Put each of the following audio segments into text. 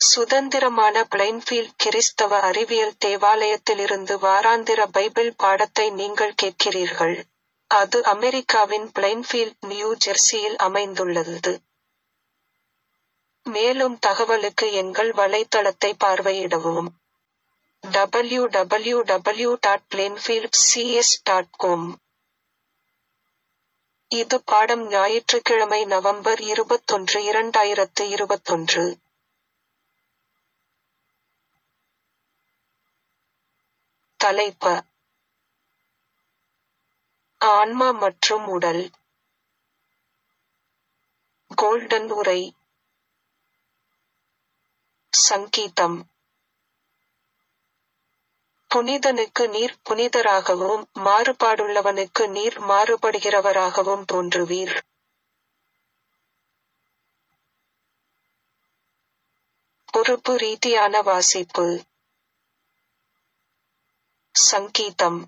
சுதந்திரமான பிளைன்ஃபீல்ட் கிறிஸ்தவ அறிவியல் தேவாலயத்திலிருந்து வாராந்திர பைபிள் பாடத்தை நீங்கள் கேட்கிறீர்கள். அது அமெரிக்காவின் பிளைன்ஃபீல்ட், நியூ ஜெர்சியில் அமைந்துள்ளது. மேலும் தகவலுக்கு எங்கள் வலைத்தளத்தை பார்வையிடவும். www.plainfieldcs.com இது பாடம் ஞாயிற்றுக்கிழமை நவம்பர் இருபத்தொன்று இரண்டாயிரத்து இருபத்தொன்று. தலைப்ப ஆன்மா மற்றும் உடல் கோல்டன் உரை சங்கீதம் புனிதனுக்கு நீர் புனிதராகவும் மாறுபாடுள்ளவனுக்கு நீர் மாறுபடுகிறவராகவும் தோன்றுவீர். பொறுப்பு ரீதியான வாசிப்பு சங்கீதம்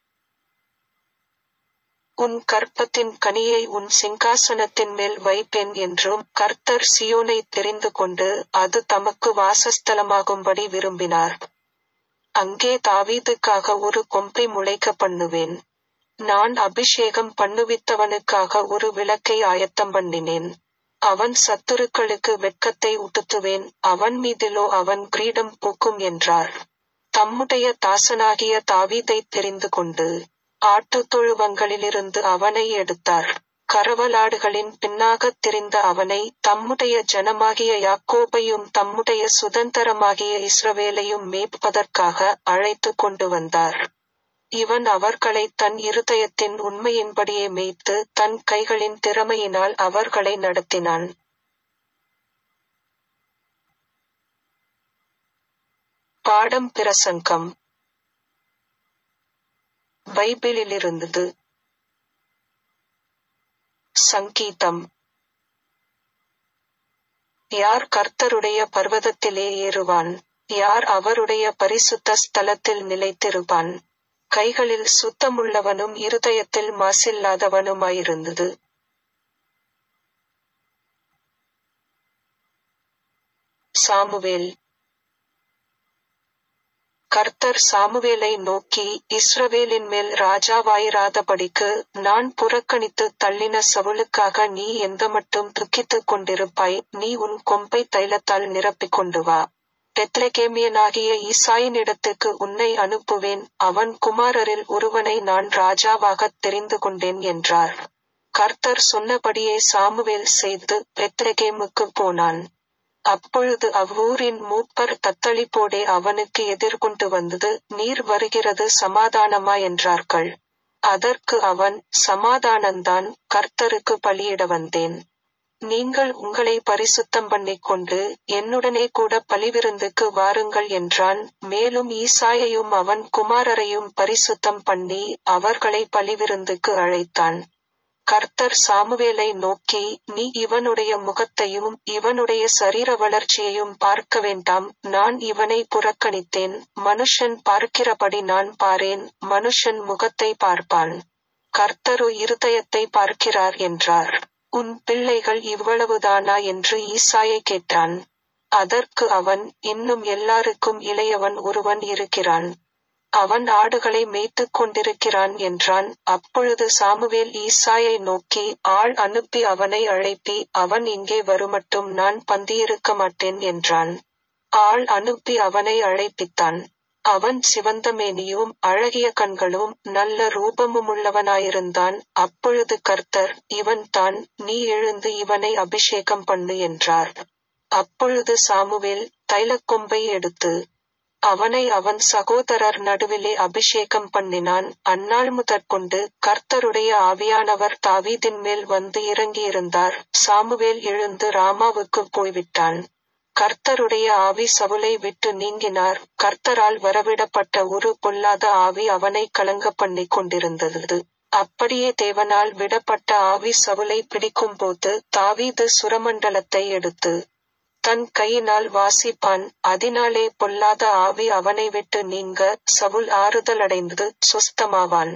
உன் கர்ப்பத்தின் கனியை உன் சிங்காசனத்தின் மேல் வைப்பேன் என்றும் கர்த்தர் சியோனைத் தெரிந்து கொண்டு அது தமக்கு வாசஸ்தலமாகும்படி விரும்பினார். அங்கே தாவீதுக்காக ஒரு கொம்பை முளைக்க பண்ணுவேன். நான் அபிஷேகம் பண்ணுவித்தவனுக்காக ஒரு விளக்கை ஆயத்தம் பண்ணினேன். அவன் சத்துருக்களுக்கு வெட்கத்தை உடுத்துவேன் அவன் மீதிலோ அவன் கிரீடம் பூக்கும் என்றார். தம்முடைய தாசனாகிய தாவீதைத் தெரிந்து கொண்டு ஆட்டுத் தொழுவங்களிலிருந்து அவனை எடுத்தார். கறவலாடுகளின் பின்னாகத் திரிந்த அவனை தம்முடைய ஜனமாகிய யாக்கோபையும் தம்முடைய சுதந்தரமாகிய இஸ்ரவேலையும் மேய்ப்பதற்காக அழைத்துக் கொண்டு வந்தார். இவன் அவர்களைத் தன் இருதயத்தின் உண்மையின்படியே மேய்த்து தன் கைகளின் திறமையினால் அவர்களை நடத்தினான். பாடம் பிரசங்கம் பைபிளிலிருந்தது சங்கீதம் யார் கர்த்தருடைய பர்வதத்திலே ஏறுவான் யார் அவருடைய பரிசுத்த ஸ்தலத்தில் நிலைத்திருப்பான் கைகளில் சுத்தமுள்ளவனும் இருதயத்தில் மாசில்லாதவனுமாயிருந்தது சாமுவேல் கர்த்தர் சாமுவேலை நோக்கி இஸ்ரவேலின் மேல் ராஜாவாயிராதபடிக்கு நான் புறக்கணித்துத் தள்ளின சவுலுக்காக நீ எந்தமட்டும் துக்கித்துக் கொண்டிருப்பாய் நீ உன் கொம்பை தைலத்தால் நிரப்பிக் கொண்டு வா. பெத்லெகேமியனாகிய ஈசாயினிடத்துக்கு உன்னை அனுப்புவேன் அவன் குமாரரில் ஒருவனை நான் ராஜாவாகத் தெரிந்து கொண்டேன் என்றார். கர்த்தர் சொன்னபடியே சாமுவேல் செய்து பெத்லெகேமுக்குப் போனான். அப்பொழுது அவ்வூரின் மூப்பர் தத்தளிப்போடே அவனுக்கு எதிர்கொண்டு வந்தது நீர் வருகிறது சமாதானமா என்றார்கள். அதற்கு அவன் சமாதானந்தான் கர்த்தருக்கு பலியிட வந்தேன். நீங்கள் உங்களை பரிசுத்தம் பண்ணிக் கொண்டு என்னுடனே கூட பலிவிருந்துக்கு வாருங்கள் என்றான் மேலும் ஈசாயையும் அவன் குமாரரையும் பரிசுத்தம் பண்ணி அவர்களை பலிவிருந்துக்கு அழைத்தான். கர்த்தர் சாமுவேலை நோக்கி நீ இவனுடைய முகத்தையும் இவனுடைய சரீர வளர்ச்சியையும் பார்க்க வேண்டாம் நான் இவனை புறக்கணித்தேன் மனுஷன் பார்க்கிறபடி நான் பாரேன் மனுஷன் முகத்தை பார்ப்பான். கர்த்தரோ இருதயத்தை பார்க்கிறார் என்றார். உன் பிள்ளைகள் இவ்வளவுதானா என்று ஈசாயை கேட்டான். அதற்கு அவன் இன்னும் எல்லாருக்கும் இளையவன் ஒருவன் இருக்கிறான். அவன் ஆடுகளை மேய்த்துக் கொண்டிருக்கிறான் என்றான் அப்பொழுது சாமுவேல் ஈசாயை நோக்கி ஆள் அனுப்பி அவனை அழைப்பி அவன் இங்கே வருமட்டும் நான் பந்தியிருக்க மாட்டேன் என்றான். ஆள் அனுப்பி அவனை அழைப்பித்தான். அவன் சிவந்த மேனியும் அழகிய கண்களும் நல்ல ரூபமுமுள்ளவனாயிருந்தான் அப்பொழுது கர்த்தர் இவன் தான் நீ எழுந்து இவனை அபிஷேகம் பண்ணு என்றார். அப்பொழுது சாமுவேல் தைலக்கொம்பை எடுத்து அவனை அவன் சகோதரர் நடுவிலே அபிஷேகம் பண்ணினான் அந்நாள் முதற்கொண்டு கர்த்தருடைய ஆவியானவர் தாவீதின் மேல் வந்து இறங்கியிருந்தார் சாமுவேல் எழுந்து ராமாவுக்குப் போய்விட்டான். கர்த்தருடைய ஆவி சவுலை விட்டு நீங்கினார் கர்த்தரால் வரவிடப்பட்ட ஒரு பொல்லாத ஆவி அவனை கலங்கப் பண்ணிக் கொண்டிருந்தது. அப்படியே தேவனால் விடப்பட்ட ஆவி சவுலை பிடிக்கும்போது தாவீது சுரமண்டலத்தை எடுத்து தன் கையினால் வாசிப்பான் அதினாலே பொல்லாத ஆவி அவனை விட்டு நீங்க சவுல் ஆறுதலடைந்து சுஸ்தமாவான்.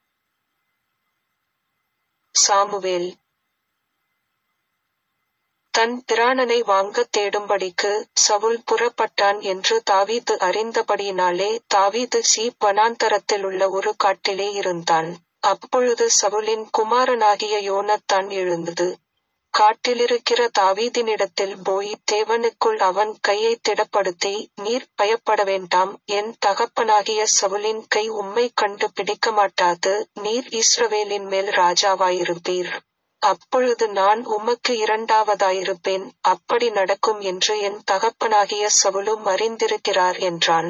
சாமுவேல் தன் பிராணனை வாங்கத் தேடும்படிக்கு சவுல் புறப்பட்டான் என்று தாவீது அறிந்தபடியினாலே தாவீது சீப் வனாந்தரத்திலுள்ள ஒரு காட்டிலே இருந்தான் அப்பொழுது சவுலின் குமாரனாகிய யோனத்தான் எழுந்தது காட்டிலிருக்கிற தாவீதினிடத்தில் போய் தேவனுக்குள் அவன் கையை திடப்படுத்தி நீர் பயப்பட வேண்டாம் என் தகப்பனாகிய சவுலின் கை உம்மை கண்டு பிடிக்க மாட்டாது நீர் இஸ்ரவேலின் மேல் ராஜாவாயிருப்பீர் அப்பொழுது நான் உமக்கு இரண்டாவதாயிருப்பேன் அப்படி நடக்கும் என்று என் தகப்பனாகிய சவுலும் அறிந்திருக்கிறார் என்றான்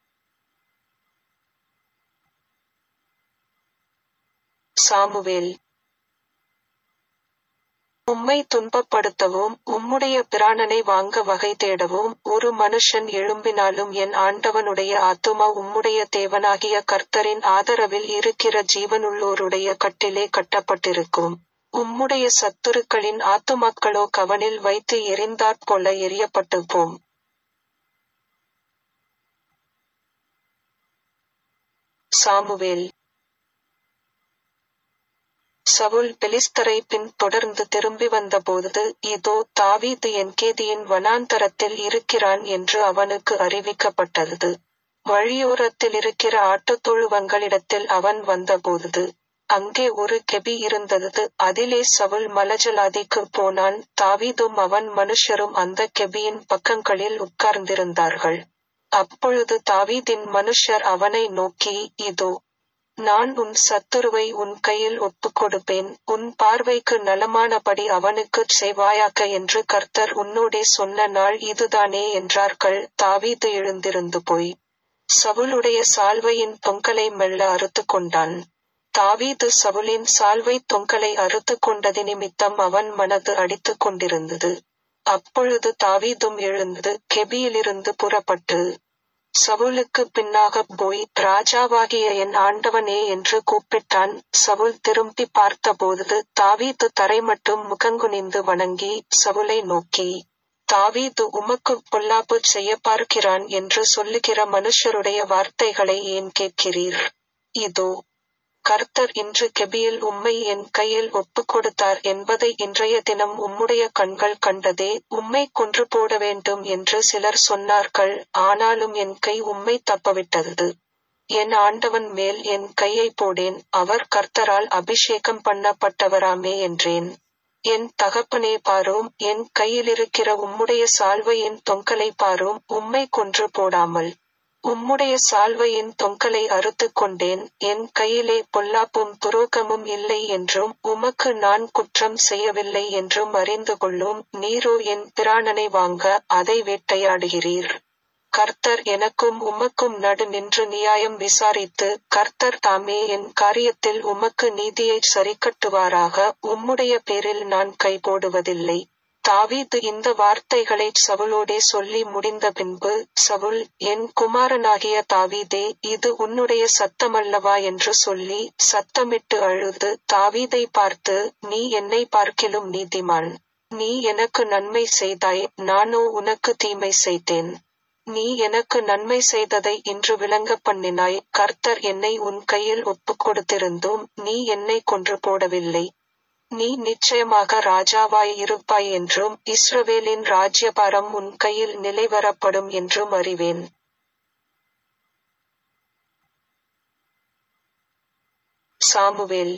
சாமுவேல் உம்மை துன்பப்படுத்தவும் உம்முடைய பிராணனை வாங்க வகை தேடவும் ஒரு மனுஷன் எழும்பினாலும் என் ஆண்டவனுடைய ஆத்துமா உம்முடைய தேவனாகிய கர்த்தரின் ஆதரவில் இருக்கிற ஜீவனுள்ளோருடைய கட்டிலே கட்டப்பட்டிருக்கும் உம்முடைய சத்துருக்களின் ஆத்துமாக்களோ கவனில் வைத்து எரிந்தாற் போல எரியப்பட்டு போம் சாமுவேல் சவுல் பெலிஸ்தரை பின் தொடர்ந்து திரும்பி வந்தபோது இதோ தாவீது என்கேதியின் வனாந்தரத்தில் இருக்கிறான் என்று அவனுக்கு அறிவிக்கப்பட்டது வழியோரத்தில் இருக்கிற ஆட்டுத் தொழுவங்களிடத்தில் அவன் வந்தபோது அங்கே ஒரு கெபி இருந்தது அதிலே சவுல் மலஜலாதிக்கு போனான் தாவீதும் அவன் மனுஷரும் அந்த கெபியின் பக்கங்களில் உட்கார்ந்திருந்தார்கள் அப்பொழுது தாவீதின் மனுஷர் அவனை நோக்கி இதோ நான் உன் சத்துருவை உன் கையில் ஒப்புக் கொடுப்பேன் உன் பார்வைக்கு நலமானபடி அவனுக்குச் செய்வாயாக்க என்று கர்த்தர் உன்னோடே சொன்ன நாள் இதுதானே என்றார்கள் தாவீது எழுந்திருந்து போய் சவுலுடைய சால்வையின் தொங்கலை மெல்ல அறுத்து கொண்டான் தாவீது சவுலின் சால்வை தொங்கலை அறுத்து கொண்டது நிமித்தம் அவன் மனது அடித்துக் கொண்டிருந்தது அப்பொழுது தாவீதும் எழுந்து கெபியிலிருந்து புறப்பட்டு சவுலுக்கு பின்னாக போய் ராஜாவாகிய என் ஆண்டவனே என்று கூப்பிட்டான் சவுல் திரும்பி பார்த்தபோது தாவீது தரை மட்டும் முகங்குனிந்து வணங்கி சவுலை நோக்கி தாவீது உமக்கு பொல்லாப்பு செய்ய பார்க்கிறான் என்று சொல்லுகிற மனுஷருடைய வார்த்தைகளை ஏன் கேட்கிறீர் இதோ கர்த்தர் இன்று கெபியில் உம்மை என் கையில் ஒப்புக் கொடுத்தார் என்பதை இன்றைய தினம் உம்முடைய கண்கள் கண்டதே உம்மை கொன்று போட வேண்டும் என்று சிலர் சொன்னார்கள் ஆனாலும் என் கை உம்மை தப்பவிட்டது என் ஆண்டவன் மேல் என் கையை போடேன் அவர் கர்த்தரால் அபிஷேகம் பண்ணப்பட்டவராமே என்றேன் என் தகப்பனே பாரும் என் கையிலிருக்கிற உம்முடைய சால்வையின் தொங்கலை பாரும் உம்மை கொன்று போடாமல் உம்முடைய சால்வையின் தொங்கலை அறுத்து கொண்டேன் என் கையிலே பொல்லாப்பும் துரோகமும் இல்லை என்றும் உமக்கு நான் குற்றம் செய்யவில்லை என்றும் அறிந்து கொள்ளும் நீரோ என் பிராணனை வாங்க அதை வேட்டையாடுகிறீர் கர்த்தர் எனக்கும் உமக்கும் நடு நின்று நியாயம் விசாரித்து கர்த்தர் தாமே என் காரியத்தில் உமக்கு நீதியை சரிக்கட்டுவாராக உம்முடைய பேரில் நான் கை போடுவதில்லை தாவீது இந்த வார்த்தைகளை சவுலோடே சொல்லி முடிந்த பின்பு சவுல் என் குமாரனாகிய தாவீதே இது உன்னுடைய சத்தமல்லவா என்று சொல்லி சத்தமிட்டு அழுது தாவீதை பார்த்து நீ என்னை பார்க்கிலும் நீதிமான் நீ எனக்கு நன்மை செய்தாய் நானோ உனக்கு தீமை செய்தேன் நீ எனக்கு நன்மை செய்ததை இன்று விளங்க பண்ணினாய் கர்த்தர் என்னை உன் கையில் ஒப்புக் கொடுத்திருந்தும் நீ என்னை கொன்று போடவில்லை நீ நிச்சயமாக ராஜாவாய் இருப்பாய் என்றும் இஸ்ரவேலின் ராஜ்யபாரம் உன் கையில் நிலைவரப்படும் என்றும் அறிவேன் சாமுவேல்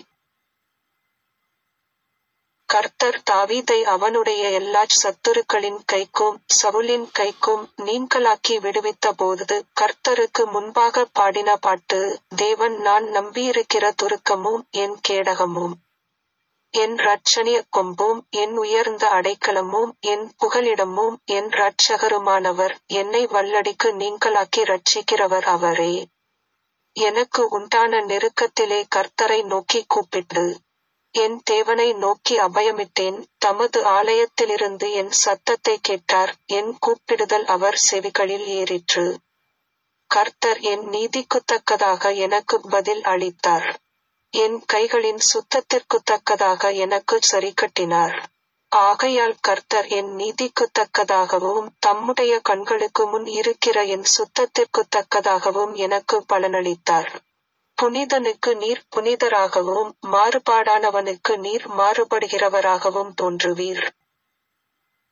கர்த்தர் தாவீதை அவனுடைய எல்லா சத்துருக்களின் கைக்கும் சவுலின் கைக்கும் நீங்களாக்கி விடுவித்த போது கர்த்தருக்கு முன்பாக பாடின பாட்டு தேவன் நான் நம்பியிருக்கிற துருக்கமும் என் கேடகமும் என் ரட்சணிய கொம்பும் என் உயர்ந்த அடைக்கலமும் என் புகலிடமும் என் இரட்சகருமானவர் என்னை வல்லடிக்கு நீங்களாக்கி ரட்சிக்கிறவர் அவரே எனக்கு உண்டான நெருக்கத்திலே கர்த்தரை நோக்கி கூப்பிட்டு என் தேவனை நோக்கி அபயமிட்டேன் தமது ஆலயத்திலிருந்து என் சத்தத்தை கேட்டார் என் கூப்பிடுதல் அவர் செவிகளில் ஏறிற்று கர்த்தர் என் நீதிக்குத்தக்கதாக எனக்கு பதில் அளித்தார் என் கைகளின் சுத்தத்திற்கு தக்கதாக எனக்கு சரிக்கட்டினார் ஆகையால் கர்த்தர் என் நீதிக்கு தக்கதாகவும் தம்முடைய கண்களுக்கு முன் இருக்கிற என் சுத்தத்திற்கு தக்கதாகவும் எனக்கு பலனளித்தார் புனிதனுக்கு நீர் புனிதராகவும் மாறுபாடானவனுக்கு நீர் மாறுபடுகிறவராகவும் தோன்றுவீர்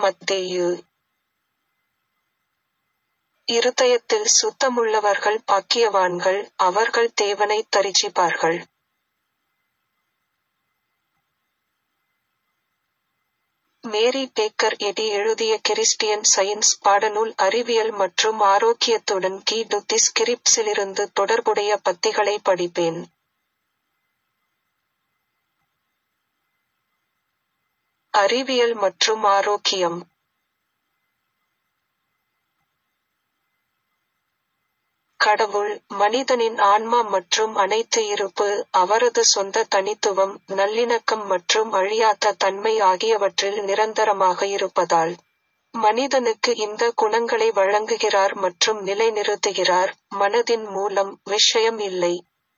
மத்தேயு இருதயத்தில் சுத்தமுள்ளவர்கள் பாக்கியவான்கள் அவர்கள் தேவனை தரிசிப்பார்கள் மேரி பேக்கர் எடி எழுதிய கிறிஸ்டியன் சயின்ஸ் பாடநூல் அறிவியல் மற்றும் ஆரோக்கியத்துடன் கீ டுத்தி ஸ்கிரிப்ட்ஸிலிருந்து தொடர்புடைய பத்திகளை படிப்பேன் அறிவியல் மற்றும் ஆரோக்கியம் கடவுள் மனிதனின் ஆன்மா மற்றும் அனைத்து இருப்பு அவரது சொந்த தனித்துவம் நல்லிணக்கம் மற்றும் அழியாத தன்மை ஆகியவற்றில் நிரந்தரமாக இருப்பதால் மனிதனுக்கு இந்த குணங்களை வழங்குகிறார் மற்றும் நிலைநிறுத்துகிறார் மனதின் மூலம் விஷயம் இல்லை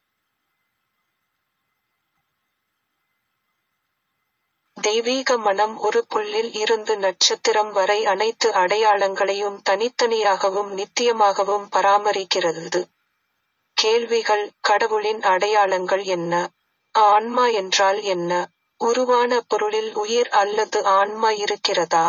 தெய்வீக மனம் ஒரு புள்ளில் இருந்து நட்சத்திரம் வரை அனைத்து அடையாளங்களையும் தனித்தனியாகவும் நித்தியமாகவும் பராமரிக்கிறது கேள்விகள் கடவுளின் அடையாளங்கள் என்ன ஆன்மா என்றால் என்ன உருவான பொருளில் உயிர் அல்லது ஆன்மா இருக்கிறதா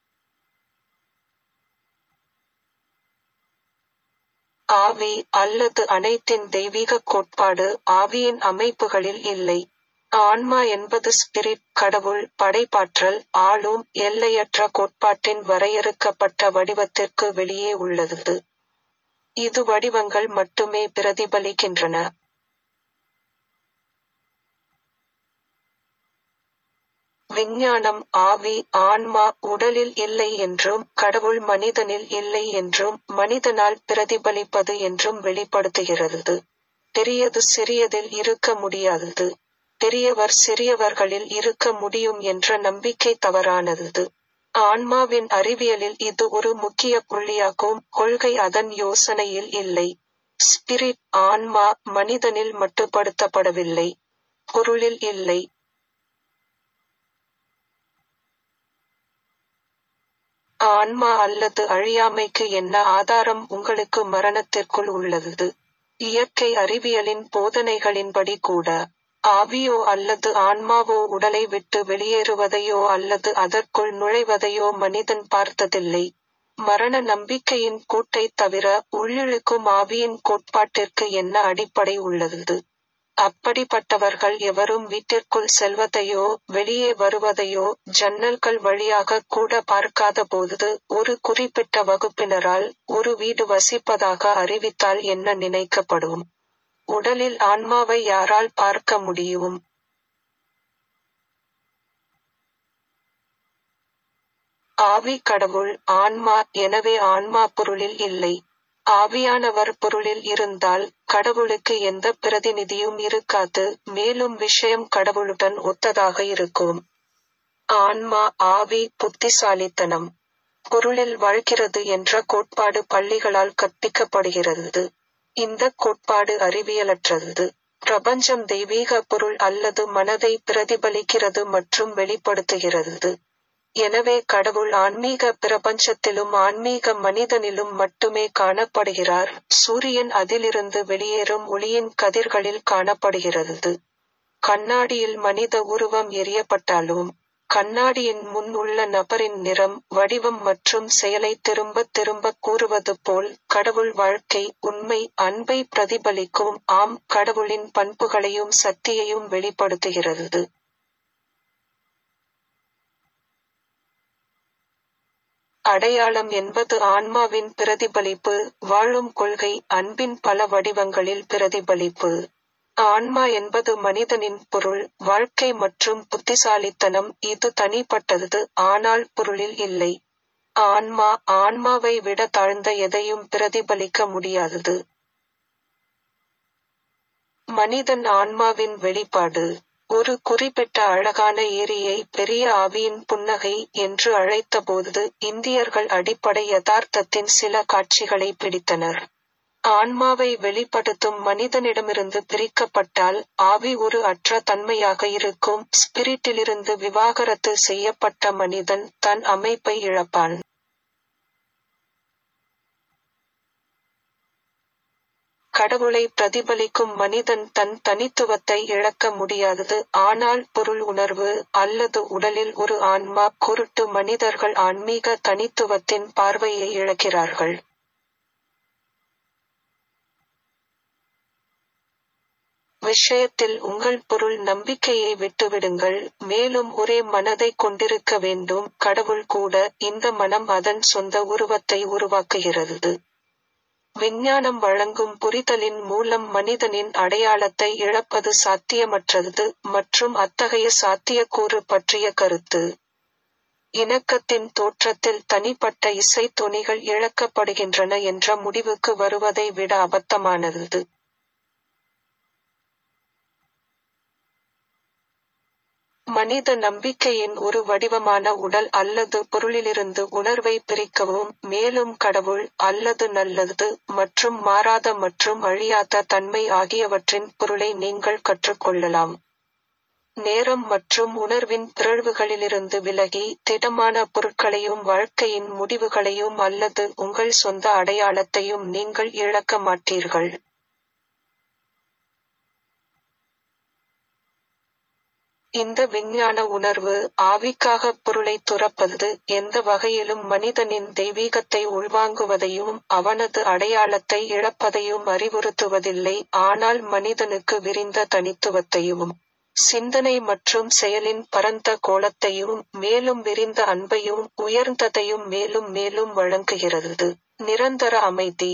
ஆவி அல்லது அனைத்தின் தெய்வீக கோட்பாடு ஆவியின் அமைப்புகளில் இல்லை ஆன்மா என்பது ஸ்பிரிட் கடவுள் படைப்பாற்றல் ஆளும் எல்லையற்ற கோட்பாட்டின் வரையறுக்கப்பட்ட வடிவத்திற்கு வெளியே உள்ளது இது வடிவங்கள் மட்டுமே பிரதிபலிக்கின்றன விஞ்ஞானம் ஆவி ஆன்மா உடலில் இல்லை என்றும் கடவுள் மனிதனில் இல்லை என்றும் மனிதனால் பிரதிபலிப்பது என்றும் வெளிப்படுத்துகிறது பெரியது சிறியதில் இருக்க முடியாதது பெரியவர் சிறியவர்களில் இருக்க முடியும் என்ற நம்பிக்கை தவறானது ஆன்மாவின் அறிவியலில் இது ஒரு முக்கிய புள்ளியாகும் கொள்கை அதன் யோசனையில் இல்லை ஸ்பிரிட் ஆன்மா மனிதனில் மட்டுப்படுத்தப்படவில்லை பொருளில் இல்லை ஆன்மா அல்லது அழியாமைக்கு என்ன ஆதாரம் உங்களுக்கு மரணத்திற்குள் உள்ளது இயற்கை அறிவியலின் போதனைகளின்படி கூட ஆவியோ அல்லது ஆன்மாவோ உடலை விட்டு வெளியேறுவதையோ அல்லது அதற்குள் நுழைவதையோ மனிதன் பார்த்ததில்லை மரண நம்பிக்கையின் கூட்டைத் தவிர உள்ளிழுக்கும் ஆவியின் கோட்பாட்டிற்கு என்ன அடிப்படை உள்ளது அப்படிப்பட்டவர்கள் எவரும் வீட்டிற்குள் செல்வதையோ வெளியே வருவதையோ ஜன்னல்கள் வழியாக கூட பார்க்காத போது ஒரு குறிப்பிட்ட வகுப்பினரால் ஒரு வீடு வசிப்பதாக அறிவித்தால் என்ன நினைக்கப்படும் உடலில் ஆன்மாவை யாரால் பார்க்க முடியும் ஆவி கடவுள் ஆன்மா எனவே ஆன்மா பொருளில் இல்லை ஆவியானவர் பொருளில் இருந்தால் கடவுளுக்கு எந்த பிரதிநிதியும் இருக்காது மேலும் விஷயம் கடவுளுடன் ஒத்ததாக இருக்கும் ஆன்மா ஆவி புத்திசாலித்தனம் பொருளில் வாழ்கிறது என்ற கோட்பாடு பள்ளிகளால் கற்பிக்கப்படுகிறது இந்த கோட்பாடு அறிவியலற்றது பிரபஞ்சம் தெய்வீக பொருள் அல்லது மனதை பிரதிபலிக்கிறது மற்றும் வெளிப்படுத்துகிறது எனவே கடவுள் ஆன்மீக பிரபஞ்சத்திலும் ஆன்மீக மனிதனிலும் மட்டுமே காணப்படுகிறார் சூரியன் அதிலிருந்து வெளியேறும் ஒளியின் கதிர்களில் காணப்படுகிறது கண்ணாடியில் மனித உருவம் எரியப்பட்டாலும் கண்ணாடியின் முன் உள்ள நபரின் நிறம் வடிவம் மற்றும் செயலை திரும்ப திரும்ப கூறுவது போல் கடவுள் வாழ்க்கை உண்மை அன்பை பிரதிபலிக்கும் ஆம் கடவுளின் பண்புகளையும் சக்தியையும் வெளிப்படுத்துகிறது அடையாளம் என்பது ஆன்மாவின் பிரதிபலிப்பு வாழும் கொள்கை அன்பின் பல வடிவங்களில் பிரதிபலிப்பு ஆன்மா என்பது மனிதனின் பொருள் வாழ்க்கை மற்றும் புத்திசாலித்தனம் இது தனிப்பட்டது ஆனால் பொருளில் இல்லை ஆன்மா ஆன்மாவை விட தாழ்ந்த எதையும் பிரதிபலிக்க முடியாதது மனிதன் ஆன்மாவின் வெளிப்பாடு ஒரு குறிப்பிட்ட அழகான ஏரியை பெரிய ஆவியின் புன்னகை என்று அழைத்தபோது இந்தியர்கள் அடிப்படை யதார்த்தத்தின் சில காட்சிகளை பிடித்தனர் ஆன்மாவை வெளிப்படுத்தும் மனிதனிடமிருந்து பிரிக்கப்பட்டால் ஆவி ஒரு அற்ற தன்மையாக இருக்கும் ஸ்பிரிட்டிலிருந்து விவாகரத்து செய்யப்பட்ட மனிதன் தன் அமைப்பை இழப்பான் கடவுளை பிரதிபலிக்கும் மனிதன் தன் தனித்துவத்தை இழக்க முடியாதது ஆனால் பொருள் உணர்வு அல்லது உடலில் ஒரு ஆன்மா குருட்டு மனிதர்கள் ஆன்மீக தனித்துவத்தின் பார்வையை இழக்கிறார்கள் விஷயத்தில் உங்கள் பொருள் நம்பிக்கையை விட்டுவிடுங்கள் மேலும் ஒரே மனதை கொண்டிருக்க வேண்டும் கடவுள் கூட இந்த மனம் அதன் சொந்த உருவத்தை உருவாக்குகிறது விஞ்ஞானம் வழங்கும் புரிதலின் மூலம் மனிதனின் அடையாளத்தை இழப்பது சாத்தியமற்றது மற்றும் அத்தகைய சாத்தியக்கூறு பற்றிய கருத்து இணக்கத்தின் தோற்றத்தில் தனிப்பட்ட இசைத்தொனிகள் இழக்கப்படுகின்றன என்ற முடிவுக்கு வருவதை விட அபத்தமானது மனித நம்பிக்கையின் ஒரு வடிவமான உடல் அல்லது பொருளிலிருந்து உணர்வை பிரிக்கவும் மேலும் கடவுள் அல்லது நல்லது மற்றும் மாறாத மற்றும் அழியாத தன்மை ஆகியவற்றின் பொருளை நீங்கள் கற்றுக்கொள்ளலாம் நேரம் மற்றும் உணர்வின் பிறழ்வுகளிலிருந்து விலகி திடமான பொருட்களையும் வாழ்க்கையின் முடிவுகளையும் அல்லது உங்கள் சொந்த அடையாளத்தையும் நீங்கள் இழக்க மாட்டீர்கள் இந்த விஞ்ஞான உணர்வு ஆவிக்காக பொருளை துறப்பது எந்த வகையிலும் மனிதனின் தெய்வீகத்தை உள்வாங்குவதையும் அவனது அடையாளத்தை இழப்பதையும் அறிவுறுத்துவதில்லை ஆனால் மனிதனுக்கு விரிந்த தனித்துவத்தையும் சிந்தனை மற்றும் செயலின் பரந்த கோலத்தையும் மேலும் விரிந்த அன்பையும் உயர்ந்ததையும் மேலும் மேலும் வழங்குகிறது நிரந்தர அமைதி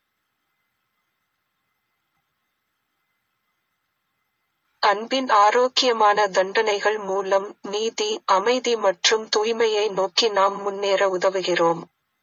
அன்பின் ஆரோக்கியமான தண்டனைகள் மூலம் நீதி அமைதி மற்றும் தூய்மையை நோக்கி நாம் முன்னேற உதவுகிறோம்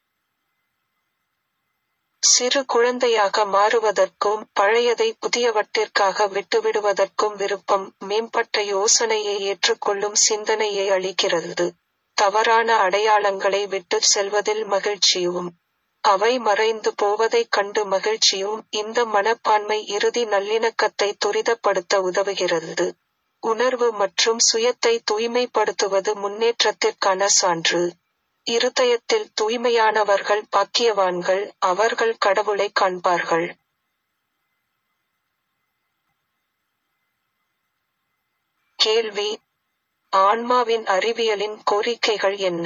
சிறு குழந்தையாக மாறுவதற்கும் பழையதை புதியவற்றிற்காக விட்டுவிடுவதற்கும் விருப்பம் மேம்பட்ட யோசனையை ஏற்றுக்கொள்ளும் சிந்தனையை அளிக்கிறது தவறான அடையாளங்களை விட்டு செல்வதில் மகிழ்ச்சியும் அவை மறைந்து போவதைக் கண்டு மகிழ்ச்சியும் இந்த மனப்பான்மை இறுதி நல்லிணக்கத்தை துரிதப்படுத்த உதவுகிறது உணர்வு மற்றும் சுயத்தை தூய்மைப்படுத்துவது முன்னேற்றத்திற்கான சான்று இருதயத்தில் தூய்மையானவர்கள் பாக்கியவான்கள் அவர்கள் கடவுளை காண்பார்கள் கேள்வி ஆன்மாவின் அறிவியலின் கோரிக்கைகள் என்ன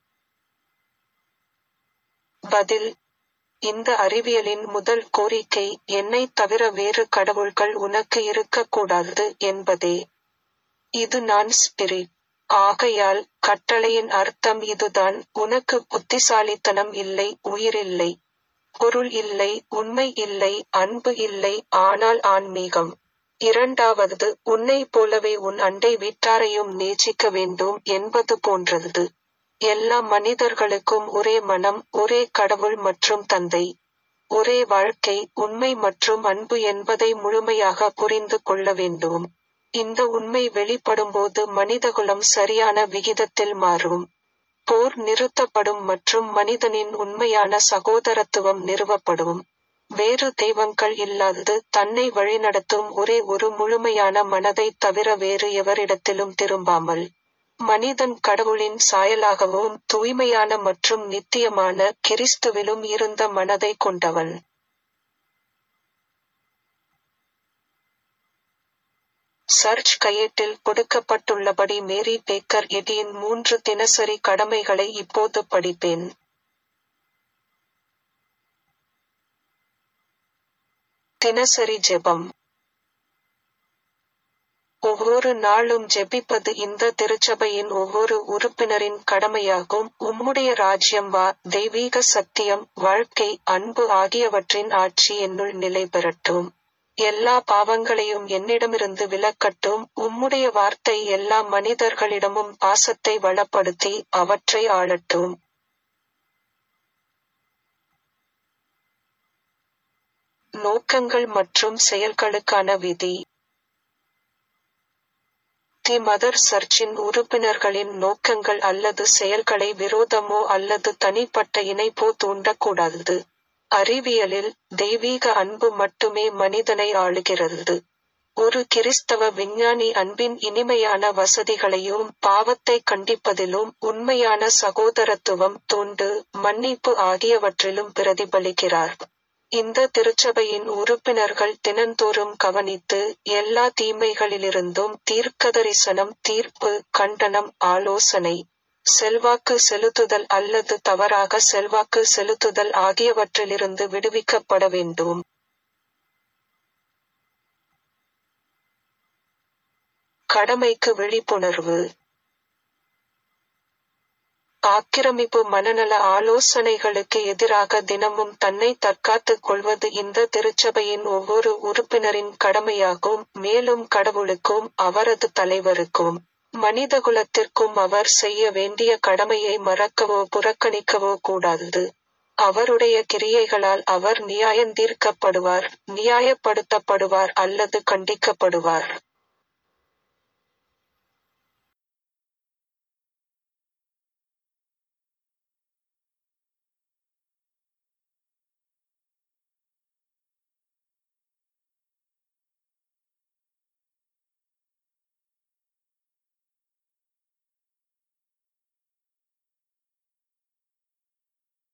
பதில் இந்த அறிவியலின் முதல் கோரிக்கை என்னை தவிர வேறு கடவுள்கள் உனக்கு இருக்கக்கூடாது என்பதே இது நான் ஸ்பிரிட் ஆகையால் கட்டளையின் அர்த்தம் இதுதான் உனக்கு புத்திசாலித்தனம் இல்லை உயிரில்லை பொருள் இல்லை உண்மை இல்லை அன்பு இல்லை ஆனால் ஆன்மீகம் இரண்டாவது உன்னை போலவே உன் அண்டை வீட்டாரையும் நேசிக்க வேண்டும் என்பது போன்றது எல்லா மனிதர்களுக்கும் ஒரே மனம் ஒரே கடவுள் மற்றும் தந்தை ஒரே வாழ்க்கை உண்மை மற்றும் அன்பு என்பதை முழுமையாக புரிந்து கொள்ள வேண்டும் இந்த உண்மை வெளிப்படும்போது மனிதகுலம் சரியான விகிதத்தில் மாறும் போர் நிறுத்தப்படும் மற்றும் மனிதனின் உண்மையான சகோதரத்துவம் நிறுவப்படும் வேறு தெய்வங்கள் இல்லாதது தன்னை வழிநடத்தும் ஒரே ஒரு முழுமையான மனதை தவிர வேறு எவரிடத்திலும் திரும்பாமல் மனிதன் கடவுளின் சாயலாகவும் தூய்மையான மற்றும் நித்தியமான கிறிஸ்துவிலும் இருந்த மனதை கொண்டவன் சர்ச் கையேட்டில் கொடுக்கப்பட்டுள்ளபடி மேரி பேக்கர் எடியின் மூன்று தினசரி கடமைகளை இப்போது படிப்பேன் தினசரி ஜெபம் ஒவ்வொரு நாளும் ஜெபிப்பது இந்த திருச்சபையின் ஒவ்வொரு உறுப்பினரின் கடமையாகும் உம்முடைய ராஜ்யம் வா தெய்வீக சத்தியம் வாழ்க்கை அன்பு ஆகியவற்றின் ஆட்சி என்னுள் நிலை பெறட்டும் எல்லா பாவங்களையும் என்னிடமிருந்து விலக்கட்டும் உம்முடைய வார்த்தை எல்லா மனிதர்களிடமும் பாசத்தை வளப்படுத்தி அவற்றை ஆளட்டும் நோக்கங்கள் மற்றும் செயல்களுக்கான விதி தி மதர் சர்ச்சின் உறுப்பினர்களின் நோக்கங்கள் அல்லது செயல்களை விரோதமோ அல்லது தனிப்பட்ட இணைப்போ தூண்டக்கூடாது அறிவியலில் தெய்வீக அன்பு மட்டுமே மனிதனை ஆளுகிறது ஒரு கிறிஸ்தவ விஞ்ஞானி அன்பின் இனிமையான வசதிகளையும் பாவத்தை கண்டிப்பதிலும் உண்மையான சகோதரத்துவம் தோண்டு மன்னிப்பு ஆகியவற்றிலும் பிரதிபலிக்கிறார் இந்த திருச்சபையின் உறுப்பினர்கள் தினந்தோறும் கவனித்து எல்லா தீமைகளிலிருந்தும் தீர்க்கதரிசனம் தீர்ப்பு கண்டனம் ஆலோசனை செல்வாக்கு செலுத்துதல் அல்லது தவறாக செல்வாக்கு செலுத்துதல் ஆகியவற்றிலிருந்து விடுவிக்கப்பட வேண்டும் கடமைக்கு விழிப்புணர்வு ஆக்கிரமிப்பு மனநல ஆலோசனைகளுக்கு எதிராக தினமும் தன்னை தற்காத்துக் கொள்வது இந்த திருச்சபையின் ஒவ்வொரு உறுப்பினரின் கடமையாகும் மேலும் கடவுளுக்கும் அவரது தலைவருக்கும் மனிதகுலத்திற்கும் அவர் செய்ய வேண்டிய கடமையை மறக்கவோ புறக்கணிக்கவோ கூடாது அவருடைய கிரியைகளால் அவர் நியாயந்தீர்க்கப்படுவார் நியாயப்படுத்தப்படுவார் அல்லது கண்டிக்கப்படுவார்